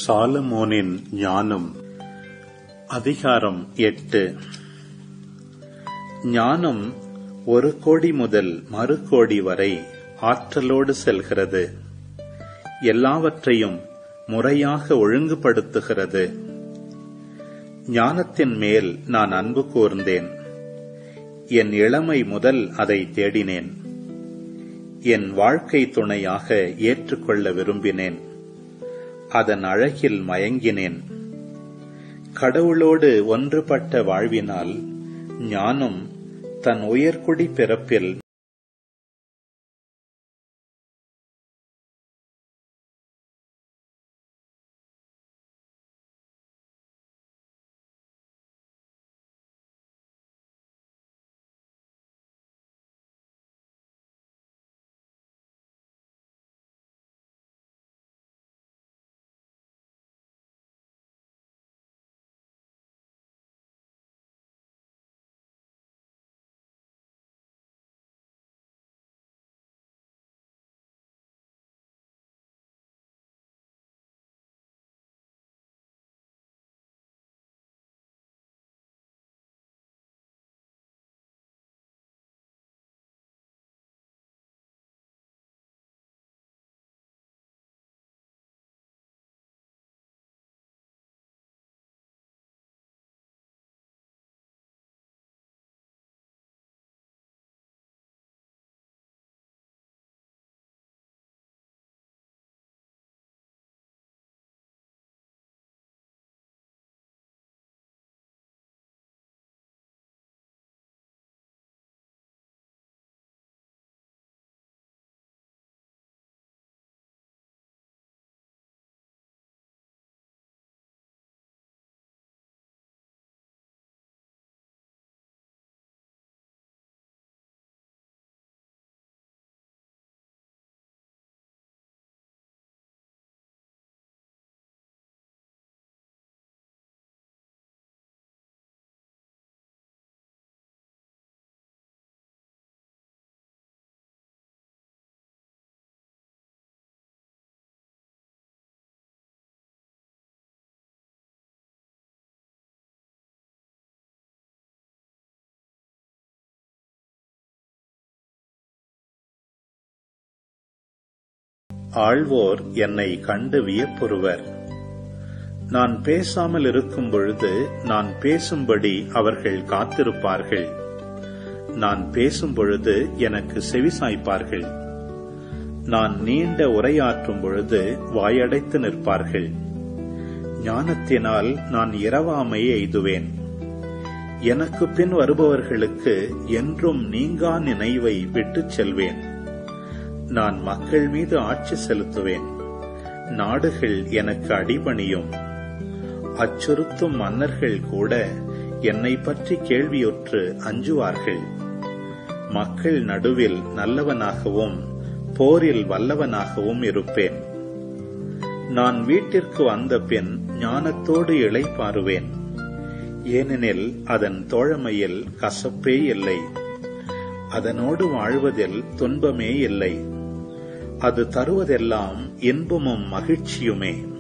சாலமோனின் ஞானம் அதிகாரம் எட்டு ஞானம் ஒரு கோடி முதல் மறு கோடி வரை ஆற்றலோடு செல்கிறது எல்லாவற்றையும் முறையாக ஒழுங்குபடுத்துகிறது ஞானத்தின் மேல் நான் அன்பு கூர்ந்தேன் என் இளமை முதல் அதை தேடினேன் என் வாழ்க்கை துணையாக ஏற்றுக்கொள்ள விரும்பினேன் அதன் அழகில் மயங்கினேன் கடவுளோடு ஒன்றுபட்ட வாழ்வினால் ஞானம் தன் உயர்குடி பிறப்பில் ஆழ்வோர் என்னை கண்டு வியப்புறுவர் நான் பேசாமல் இருக்கும் பொழுது நான் பேசும்படி அவர்கள் காத்திருப்பார்கள் நான் பேசும் பொழுது எனக்கு செவிசாய்ப்பார்கள் நான் நீண்ட உரையாற்றும் பொழுது வாயடைத்து நிற்பார்கள் ஞானத்தினால் நான் இரவாமை எய்துவேன் எனக்கு பின் வருபவர்களுக்கு என்றும் நீங்கா நினைவை விட்டுச் செல்வேன் நான் மக்கள் மீது ஆட்சி செலுத்துவேன் நாடுகள் எனக்கு அடிபணியும் அச்சுறுத்தும் மன்னர்கள் கூட என்னை பற்றி கேள்வியுற்று அஞ்சுவார்கள் மக்கள் நடுவில் நல்லவனாகவும் போரில் வல்லவனாகவும் இருப்பேன் நான் வீட்டிற்கு வந்த பின் ஞானத்தோடு இளைப்பாறுவேன் ஏனெனில் அதன் தோழமையில் கசப்பே இல்லை அதனோடு வாழ்வதில் துன்பமே இல்லை அது தருவதெல்லாம் இன்பமும் மகிழ்ச்சியுமே